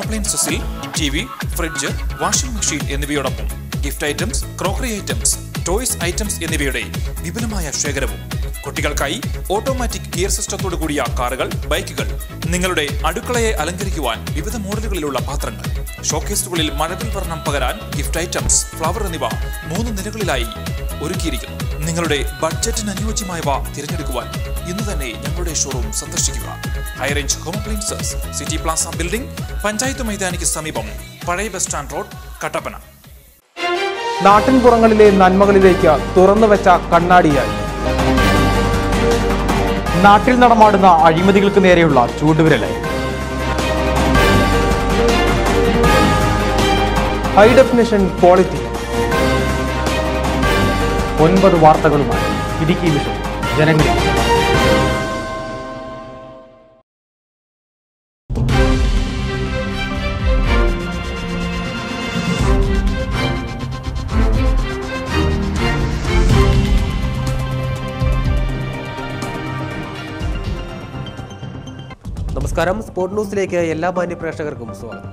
അപ്ലയൻസസിൽ T V fridge washing machine എന്നിവയോടൊപ്പം gift items crockery items toys items എന്നിവയുടെ വിപുലമായ ശേഖരവും കുട്ടികൾക്കായി ഓട്ടോമാറ്റിക് ഗിയർ സിസ്റ്റത്തോടു കൂടിയ കാറുകൾ ബൈക്കുകൾ നിങ്ങളുടെ അടുക്കളയെ അലങ്കരിക്കുവാൻ വിവിധ മോഡലുകളിലുള്ള പാത്രങ്ങൾ ഷോക്കേസുകളിൽ മഴവിൽ വർണ്ണം പകരാൻ ഗിഫ്റ്റ് ഐറ്റംസ് ഫ്ലവർ എന്നിവ മൂന്ന് നിലകളിലായി ഒരുക്കിയിരിക്കുന്നു നിങ്ങളുടെ ബഡ്ജറ്റിന് അനുയോജ്യമായവ തിരഞ്ഞെടുക്കുവാൻ ഇന്ന് തന്നെ ഞങ്ങളുടെ ഷോറൂം സന്ദർശിക്കുക high range home appliances city plaza building panchayat മൈതാനിക്ക് സമീപം പഴയ ബസ് സ്റ്റാൻഡ് റോഡ് കട്ടപ്പന നാട്ടിൻപുറങ്ങളിലെ നന്മകളിലേക്ക് തുറന്നുവെച്ച കണ്ണാടിയായി നാട്ടിൽ നടമാടുന്ന അഴിമതികൾക്ക് നേരെയുള്ള ചൂണ്ടുവിരലായി ഹൈ ഡെഫിനിഷൻ ക്വാളിറ്റി ഒൻപത് വാർത്തകളുമായി ഇടുക്കി വിഷൻ ജനങ്ങളിൽ നമസ്കാരം സ്പോർട് ന്യൂസിലേക്ക് എല്ലാ മാന്യ പ്രേക്ഷകർക്കും സ്വാഗതം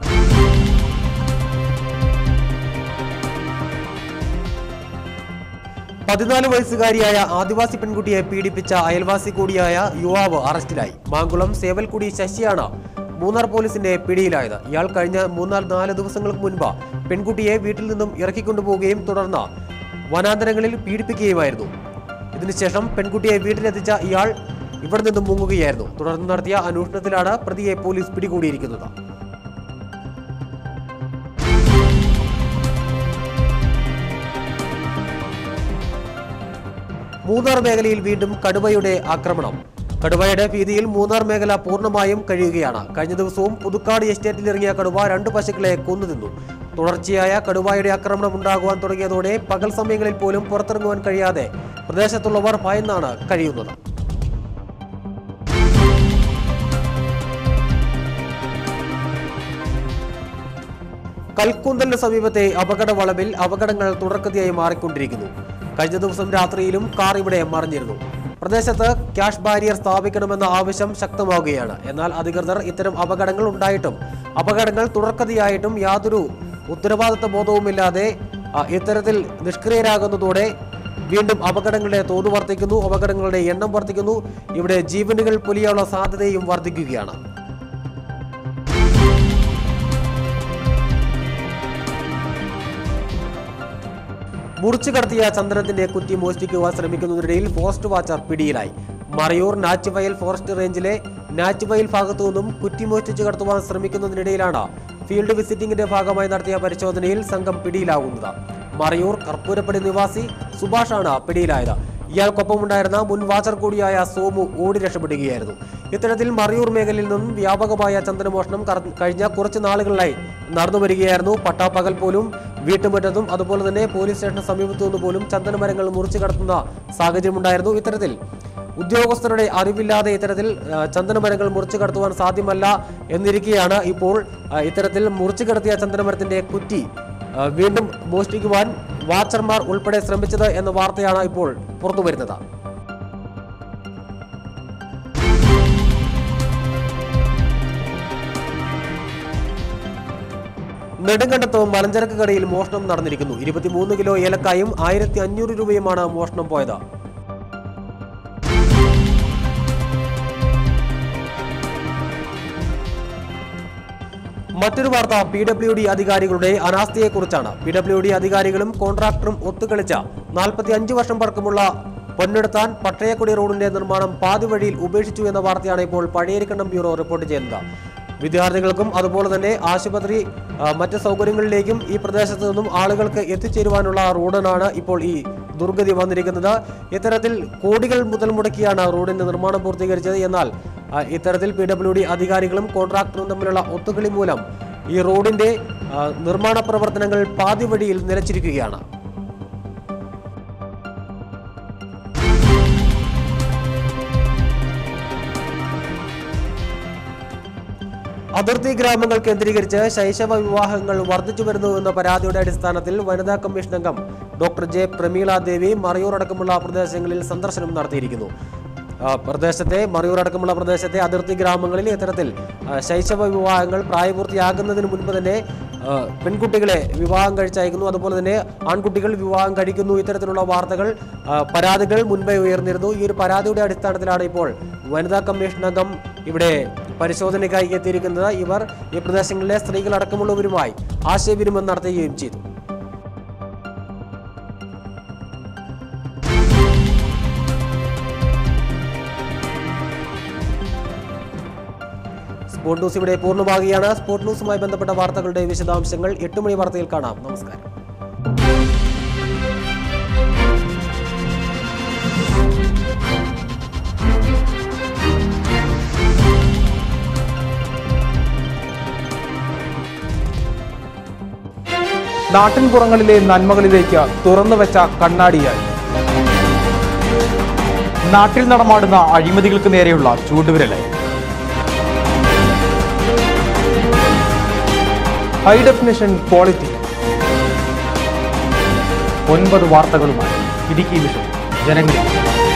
പതിനാല് വയസ്സുകാരിയായ ആദിവാസി പെൺകുട്ടിയെ പീഡിപ്പിച്ച അയൽവാസി കൂടിയായ യുവാവ് അറസ്റ്റിലായി മാങ്കുളം സേവൽക്കുടി ശശിയാണ് മൂന്നാർ പോലീസിന്റെ പിടിയിലായത് ഇയാൾ കഴിഞ്ഞ മൂന്നാല് നാല് ദിവസങ്ങൾക്ക് മുൻപ് പെൺകുട്ടിയെ വീട്ടിൽ നിന്നും ഇറക്കിക്കൊണ്ടുപോവുകയും തുടർന്ന് വനാന്തരങ്ങളിൽ പീഡിപ്പിക്കുകയുമായിരുന്നു ഇതിനുശേഷം പെൺകുട്ടിയെ വീട്ടിലെത്തിച്ച ഇയാൾ ഇവിടെ നിന്നും മുങ്ങുകയായിരുന്നു തുടർന്ന് നടത്തിയ അന്വേഷണത്തിലാണ് പ്രതിയെ പോലീസ് പിടികൂടിയിരിക്കുന്നത് മൂന്നാർ മേഖലയിൽ വീണ്ടും കടുവയുടെ ആക്രമണം കടുവയുടെ ഭീതിയിൽ മൂന്നാർ മേഖല പൂർണ്ണമായും കഴിയുകയാണ് കഴിഞ്ഞ ദിവസവും പുതുക്കാട് എസ്റ്റേറ്റിൽ ഇറങ്ങിയ കടുവ രണ്ട് പശുക്കളെ കൊന്നുതിന്നു തുടർച്ചയായ കടുവയുടെ ആക്രമണം ഉണ്ടാകുവാൻ തുടങ്ങിയതോടെ പകൽ സമയങ്ങളിൽ പോലും പുറത്തിറങ്ങുവാൻ കഴിയാതെ പ്രദേശത്തുള്ളവർ ഭയന്നാണ് കഴിയുന്നത് കൽക്കൂന്തലിന് സമീപത്തെ അപകട വളവിൽ അപകടങ്ങൾ തുടർക്കഥയായി മാറിക്കൊണ്ടിരിക്കുന്നു കഴിഞ്ഞ ദിവസം രാത്രിയിലും കാർ ഇവിടെ മറിഞ്ഞിരുന്നു പ്രദേശത്ത് ക്യാഷ് ബാരിയർ സ്ഥാപിക്കണമെന്ന ആവശ്യം ശക്തമാവുകയാണ് എന്നാൽ അധികൃതർ ഇത്തരം അപകടങ്ങൾ ഉണ്ടായിട്ടും അപകടങ്ങൾ തുടർക്കഥയായിട്ടും യാതൊരു ഉത്തരവാദിത്ത ബോധവുമില്ലാതെ ആ, ഇത്തരത്തിൽ നിഷ്ക്രിയരാകുന്നതോടെ വീണ്ടും അപകടങ്ങളുടെ തോത് വർദ്ധിക്കുന്നു അപകടങ്ങളുടെ എണ്ണം വർദ്ധിക്കുന്നു ഇവിടെ ജീവനുകൾ പൊലിയാനുള്ള സാധ്യതയും വർദ്ധിക്കുകയാണ് മുറിച്ചു കടത്തിയ ചന്ദനത്തിന്റെ കുറ്റി മോഷ്ടിക്കുവാൻ ശ്രമിക്കുന്നതിനിടയിൽ ഫോറസ്റ്റ് വാച്ചർ പിടിയിലായി മറയൂർ നാച്ചുവയൽ ഫോറസ്റ്റ് റേഞ്ചിലെ നാച്ചുവയൽ ഭാഗത്തു നിന്നും കുറ്റി മോഷ്ടിച്ചു കടത്തുവാൻ ശ്രമിക്കുന്നതിനിടയിലാണ് ഫീൽഡ് വിസിറ്റിംഗിന്റെ ഭാഗമായി നടത്തിയ പരിശോധനയിൽ സംഘം പിടിയിലാകുന്നത് മറയൂർ കർപ്പൂരപ്പടി നിവാസി സുഭാഷാണ് പിടിയിലായത് ഇയാൾക്കൊപ്പമുണ്ടായിരുന്ന മുൻ വാച്ചർ കൂടിയായ സോമു ഓടി രക്ഷപ്പെടുകയായിരുന്നു ഇത്തരത്തിൽ മറയൂർ മേഖലയിൽ നിന്നും വ്യാപകമായ ചന്ദനമോഷണം കറ- കഴിഞ്ഞ കുറച്ച് നാളുകളിലായി നടന്നു വരികയായിരുന്നു പട്ടാപ്പകൽ പോലും വീട്ടുമുറ്റത്തും അതുപോലെ തന്നെ പോലീസ് സ്റ്റേഷന് സമീപത്തു നിന്ന് പോലും ചന്ദനമരങ്ങൾ മുറിച്ചു കടത്തുന്ന സാഹചര്യമുണ്ടായിരുന്നു ഇത്തരത്തിൽ ഉദ്യോഗസ്ഥരുടെ അറിവില്ലാതെ ഇത്തരത്തിൽ ആ, ചന്ദനമരങ്ങൾ മുറിച്ചു കടത്തുവാൻ സാധ്യമല്ല എന്നിരിക്കെയാണ് ഇപ്പോൾ ആ, ഇത്തരത്തിൽ മുറിച്ചു കടത്തിയ ചന്ദനമരത്തിന്റെ കുറ്റി ആ, വീണ്ടും മോഷ്ടിക്കുവാൻ വാച്ചർമാർ ഉൾപ്പെടെ ശ്രമിച്ചത് എന്ന വാർത്തയാണ് ഇപ്പോൾ പുറത്തുവരുന്നത് നെടുങ്കണ്ടത്ത് മലഞ്ചരക്ക് കടയിൽ മോഷണം നടന്നിരിക്കുന്നു ഇരുപത്തിമൂന്ന് കിലോ ഏലക്കായും ആയിരത്തി അഞ്ഞൂറ് രൂപയുമാണ് മോഷണം പോയത് മറ്റൊരു വാർത്ത പി ഡബ്ല്യു ഡി അധികാരികളുടെ അനാസ്ഥയെക്കുറിച്ചാണ് പി ഡബ്ല്യു ഡി അധികാരികളും കോൺട്രാക്ടറും ഒത്തുകളിച്ച നാൽപ്പത്തി അഞ്ച് വർഷം പഴക്കമുള്ള പൊന്നെടുത്താൻ പട്ടയക്കുടി റോഡിന്റെ നിർമ്മാണം പാതി വഴിയിൽ ഉപേക്ഷിച്ചു എന്ന വാർത്തയാണ് ഇപ്പോൾ പഴയരിക്കണ്ടം ബ്യൂറോ റിപ്പോർട്ട് ചെയ്യുന്നത് വിദ്യാർത്ഥികൾക്കും അതുപോലെ തന്നെ ആശുപത്രി ആ, മറ്റ് സൗകര്യങ്ങളിലേക്കും ഈ പ്രദേശത്ത് നിന്നും ആളുകൾക്ക് എത്തിച്ചേരുവാനുള്ള റോഡിനാണ് ഇപ്പോൾ ഈ ദുർഗതി വന്നിരിക്കുന്നത് ഇത്തരത്തിൽ കോടികൾ മുതൽ മുടക്കിയാണ് റോഡിന്റെ നിർമ്മാണം പൂർത്തീകരിച്ചത് എന്നാൽ ആ, ഇത്തരത്തിൽ പി ഡബ്ല്യു ഡി അധികാരികളും കോൺട്രാക്ടറും തമ്മിലുള്ള ഒത്തുകളി മൂലം ഈ റോഡിന്റെ ആ, നിർമ്മാണ പ്രവർത്തനങ്ങൾ പാതി വഴിയിൽ നിലച്ചിരിക്കുകയാണ് അതിർത്തി ഗ്രാമങ്ങൾ കേന്ദ്രീകരിച്ച് ശൈശവ വിവാഹങ്ങൾ വർദ്ധിച്ചു വരുന്നുവെന്ന പരാതിയുടെ അടിസ്ഥാനത്തിൽ വനിതാ കമ്മീഷൻ അംഗം ഡോക്ടർ ജെ പ്രമീള ദേവി മറയൂർ അടക്കമുള്ള പ്രദേശങ്ങളിൽ സന്ദർശനം നടത്തിയിരിക്കുന്നു ആ, പ്രദേശത്തെ മറയൂർ അടക്കമുള്ള പ്രദേശത്തെ അതിർത്തി ഗ്രാമങ്ങളിൽ ഇത്തരത്തിൽ ആ, ശൈശവ വിവാഹങ്ങൾ പ്രായപൂർത്തിയാകുന്നതിന് മുൻപ് തന്നെ ആ, പെൺകുട്ടികളെ വിവാഹം കഴിച്ചയക്കുന്നു അതുപോലെ തന്നെ ആൺകുട്ടികൾ വിവാഹം കഴിക്കുന്നു ഇത്തരത്തിലുള്ള വാർത്തകൾ ആ, പരാതികൾ മുൻപേ ഉയർന്നിരുന്നു ഈ ഒരു പരാതിയുടെ അടിസ്ഥാനത്തിലാണ് ഇപ്പോൾ വനിതാ കമ്മീഷൻ അംഗം ഇവിടെ പരിശോധനയ്ക്കായി എത്തിയിരിക്കുന്നത് ഇവർ ഈ പ്രദേശങ്ങളിലെ സ്ത്രീകളടക്കമുള്ളവരുമായി ആശയവിനിമയം നടത്തുകയും ചെയ്തു സ്പോർട് ന്യൂസ് ഇവിടെ പൂർണ്ണമാകുകയാണ് സ്പോർട് ന്യൂസുമായി ബന്ധപ്പെട്ട വാർത്തകളുടെ വിശദാംശങ്ങൾ എട്ട് മണി വാർത്തയിൽ കാണാം നമസ്കാരം നാട്ടിൻപുറങ്ങളിലെ നന്മകളിലേക്ക് തുറന്നുവെച്ച കണ്ണാടിയായി നാട്ടിൽ നടമാടുന്ന അഴിമതികൾക്ക് നേരെയുള്ള ചൂണ്ടുവിരലായി ഹൈ ഡെഫിനിഷൻ ക്വാളിറ്റി ഒൻപത് വാർത്തകളുമായി ഇടുക്കി വിഷൻ ജനങ്ങളിലേക്ക്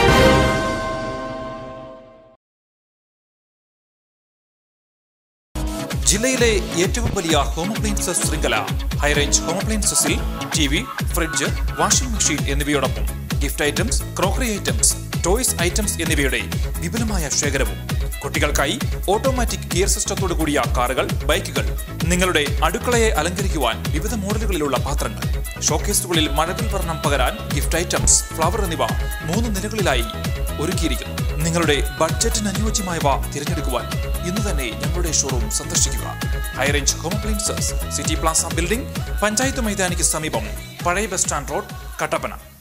ജില്ലയിലെ ഏറ്റവും വലിയ ഹോം അപ്ലയൻസസ് ശൃംഖല ഹൈറേഞ്ച് ഹോം അപ്ലയൻസസിൽ T V fridge washing machine എന്നിവയോടൊപ്പം gift items crockery items toys items എന്നിവയുടെ വിപുലമായ ശേഖരവും കുട്ടികൾക്കായി ഓട്ടോമാറ്റിക് ഗിയർ സിസ്റ്റത്തോടു കൂടിയ കാറുകൾ ബൈക്കുകൾ നിങ്ങളുടെ അടുക്കളയെ അലങ്കരിക്കുവാൻ വിവിധ മോഡലുകളിലുള്ള പാത്രങ്ങൾ ഷോക്കേസുകളിൽ മഴവിൽ വർണ്ണം പകരാൻ ഗിഫ്റ്റ് ഐറ്റംസ് ഫ്ലവർ എന്നിവ മൂന്ന് നിലകളിലായി ഒരുക്കിയിരിക്കുന്നു നിങ്ങളുടെ ബഡ്ജറ്റിന് അനുയോജ്യമായവ തിരഞ്ഞെടുക്കുവാൻ ഇന്ന് തന്നെ ഞങ്ങളുടെ ഷോറൂം സന്ദർശിക്കുക high range home appliances city plaza building panchayat മൈതാനിക്ക് സമീപം പഴയ ബസ് സ്റ്റാൻഡ് റോഡ് കട്ടപ്പന